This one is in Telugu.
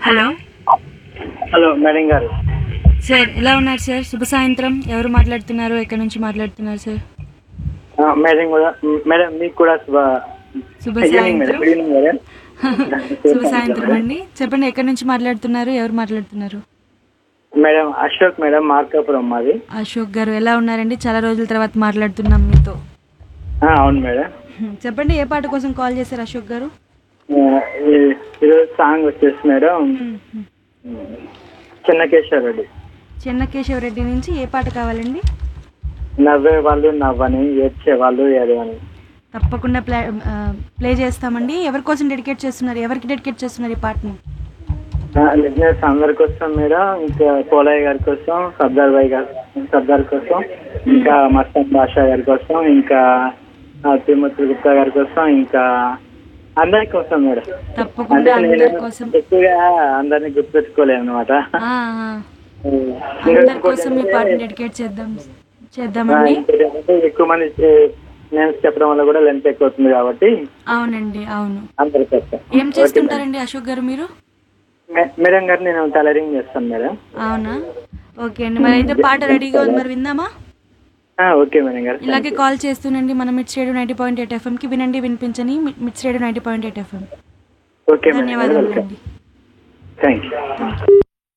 హలో హలో మేడం గారు సార్ ఎలా ఉన్నారు సార్ శుభ సాయంత్రం ఎవరు మాట్లాడుతున్నారు ఎక్కడి నుంచి మాట్లాడుతున్నారు సార్ ఆ, మేడం కూడా మేడం మీకు కూడా శుభ శుభ ఈవినింగ్ మేడం సాయంత్రం గుడ్ ఈవినింగ్ మేడం శుభ సాయంత్రం అండి చెప్పండి ఎక్కడి నుంచి మాట్లాడుతున్నారు ఎవరు మాట్లాడుతున్నారు మేడం అశోక్ మేడం మార్కాపురం మాది అశోక్ గారు ఎలా ఉన్నారండి చాలా రోజుల తర్వాత మాట్లాడుతున్నాం మీతో ఆ, అవును మేడం హ్మ్, చెప్పండి ఏ పాట కోసం కాల్ చేశారు అశోక్ గారు ఆ, ఈ- ఈరోజు సాంగ్ వచ్చేసి మేడం హ్మ్, హ్మ్. చిన్నకేశ్వర రెడ్డి చెన్నకేశవరెడ్డి నుంచి ఏ పాట కావాలండి నవ్వే వాళ్ళు నవ్వని ఏడ్చే వాళ్ళు ఏడవని తప్పకుండా ప్లే ఆ, ప్లే చేస్తామండి ఎవరి కోసం డెడికేట్ చేస్తున్నారు ఎవరికి డెడికేట్ చేస్తున్నారు ఈ పాటని లిజినెస్ అందరి కోసం మేడం ఇంకా పోలయ్య గారి కోసం సర్దార్ భాయ్ గారి సర్దార్ కోసం ఇంకా మస్తాన్ బాషా గారి కోసం ఇంకా ఆ, తిరుమతి గుప్తా గారి కోసం ఇంకా అందరి కోసం మేడం తప్పకుండా అంటే అందరి నేను కోసం ఎక్కువగా అందరినీ గుర్తుపెట్టుకోలేము అనమాట ఆ, ఆ. అందరి కోసం ఈ పాటని డెడికేట్ చేద్దాం చేద్దామండి ఎక్కువ మంది నేమ్స్ చెప్పడం వల్ల కూడా లెంత్ ఎక్కువ అవుతుంది కాబట్టి అవునండి అవును అందరి కోసం ఏం చేస్తుంటారండి అశోక్ గారు మీరు మే- మేడం గారు నేను టైలరింగ్ చేస్తాను మేడం అవునా ఓకే అండి మరి అయితే పాట రెడీగా ఉంది మరి విందామా ఆ, ఓకే మేడం గారు ఇలాగే కాల్ చేస్తూనండి మనం mid studio ninety point eight ఎఫ్ఎంకి వినండి వినిపించని mid studio ninety point eight FM okay madam గారు ధన్యవాదాలు వెల్కమ్ అండి థ్యాంక్ యూ